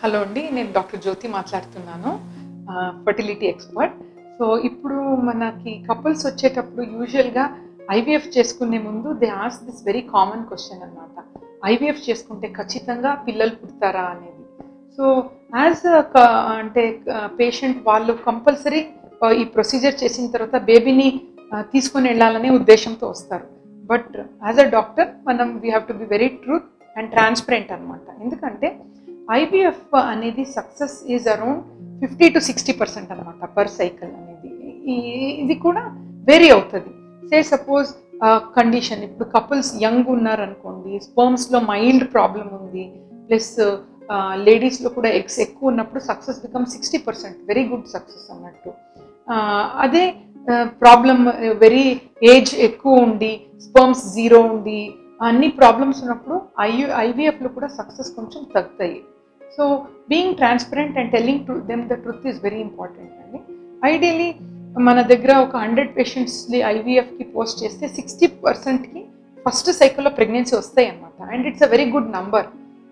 hello అండి నేను doctor జ్యోతి మాట్లాడుతున్నాను ఫర్టిలిటీ ఎక్స్పర్ట్ సో ఇప్పుడు మనకి కపుల్స్ వచ్చేటప్పుడు యూజువల్గా ఐవీఎఫ్ చేసుకునే ముందు they ask this very common question అనమాట ఐవీఎఫ్ చేసుకుంటే ఖచ్చితంగా పిల్లలు పుడతారా అనేది సో యాజ్ అంటే పేషెంట్ వాళ్ళు కంపల్సరీ ఈ ప్రొసీజర్ చేసిన తర్వాత బేబీని తీసుకొని వెళ్ళాలనే ఉద్దేశంతో వస్తారు బట్ యాజ్ అ డాక్టర్ మనం we have to be very truth and transparent అనమాట ఎందుకంటే ఐవీఎఫ్ అనేది success is around fifty to sixty percent అనమాట పర్ సైకిల్ అనేది ఈ- ఇది కూడా వేరీ అవుతుంది సే సపోజ్ కండిషన్ ఇప్పుడు కపుల్స్ యంగ్ ఉన్నారనుకోండి స్పర్మ్స్లో మైల్డ్ ప్రాబ్లం ఉంది ప్లస్ లేడీస్లో కూడా ఎగ్స్ ఎక్కువ ఉన్నప్పుడు success become sixty percent very good success అన్నట్టు ఆ, అదే ప్రాబ్లం వెరీ ఏజ్ ఎక్కువ ఉండి స్పర్మ్స్ జీరో ఉండి అన్ని ప్రాబ్లమ్స్ ఉన్నప్పుడు ఐ ఐవీఎఫ్లో కూడా సక్సెస్ కొంచెం తగ్గుతాయి so being transparent and telling to them the truth is very important అండి ఐడియలీ మన దగ్గర ఒక హండ్రెడ్ పేషెంట్స్ని ఐవీఎఫ్కి పోస్ట్ చేస్తే సిక్స్టీ పర్సెంట్కి ఫస్ట్ సైకిల్లో ప్రెగ్నెన్సీ వస్తాయి అనమాట and it's a very good number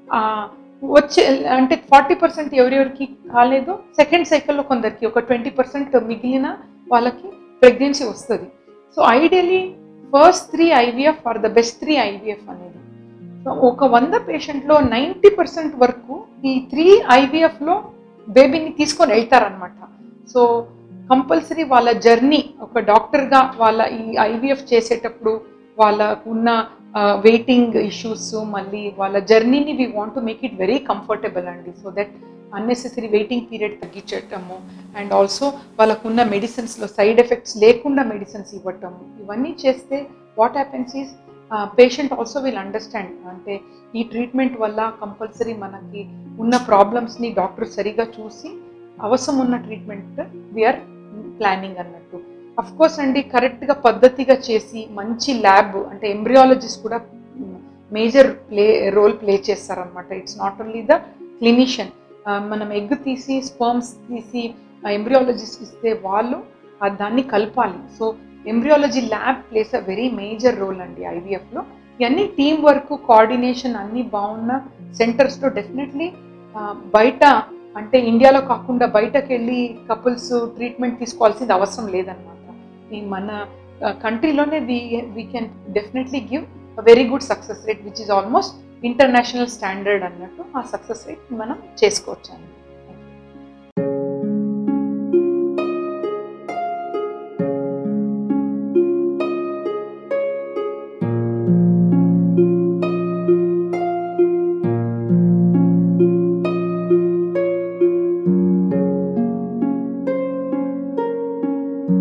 వచ్చే అంటే ఫార్టీ పర్సెంట్ ఎవరెవరికి కాలేదు సెకండ్ సైకిల్లో కొందరికి ఒక ట్వంటీ పర్సెంట్ మిగిలిన వాళ్ళకి ప్రెగ్నెన్సీ వస్తుంది so ideally first three IVF are the best three IVF అనేది సో ఒక వంద పేషెంట్లో నైంటీ పర్సెంట్ వరకు ఈ త్రీ ఐవీఎఫ్లో బేబీని తీసుకొని వెళ్తారనమాట సో కంపల్సరీ వాళ్ళ జర్నీ ఒక డాక్టర్గా వాళ్ళ ఈ ఐవీఎఫ్ చేసేటప్పుడు వాళ్ళకు ఉన్న వెయిటింగ్ ఇష్యూస్ మళ్ళీ వాళ్ళ జర్నీని we want to make it very comfortable అండి so that unnecessary waiting period తగ్గించటము అండ్ ఆల్సో వాళ్ళకున్న మెడిసిన్స్లో సైడ్ ఎఫెక్ట్స్ లేకుండా మెడిసిన్స్ ఇవ్వటము ఇవన్నీ చేస్తే what happens is patient also will understand అంటే ఈ ట్రీట్మెంట్ వల్ల కంపల్సరీ మనకి ఉన్న ప్రాబ్లమ్స్ని డాక్టర్ సరిగా చూసి అవసరం ఉన్న ట్రీట్మెంట్ వీఆర్ ప్లానింగ్ అన్నట్టు అఫ్ కోర్స్ అండి కరెక్ట్గా పద్ధతిగా చేసి మంచి ల్యాబ్ అంటే ఎంబ్రియాలజిస్ట్ కూడా మేజర్ ప్లే రోల్ ప్లే చేస్తారనమాట it's not only the clinician మనం ఎగ్ తీసి స్పర్మ్స్ తీసి ఎంబ్రియాలజిస్ట్ ఇస్తే వాళ్ళు ఆ దాన్ని కలపాలి so embryology lab plays a very major role అండి ఐవీఎఫ్లో ఇవన్నీ టీం వర్క్ కోఆర్డినేషన్ అన్నీ బాగున్న సెంటర్స్లో డెఫినెట్లీ బయట అంటే ఇండియాలో కాకుండా బయటకు వెళ్ళి కపుల్స్ ట్రీట్మెంట్ తీసుకోవాల్సింది అవసరం లేదనమాట ఈ మన కంట్రీలోనే we we can definitely give a very good success rate which is almost international standard అన్నట్టు ఆ సక్సెస్ రేట్ మనం చేసుకోవచ్చు అండి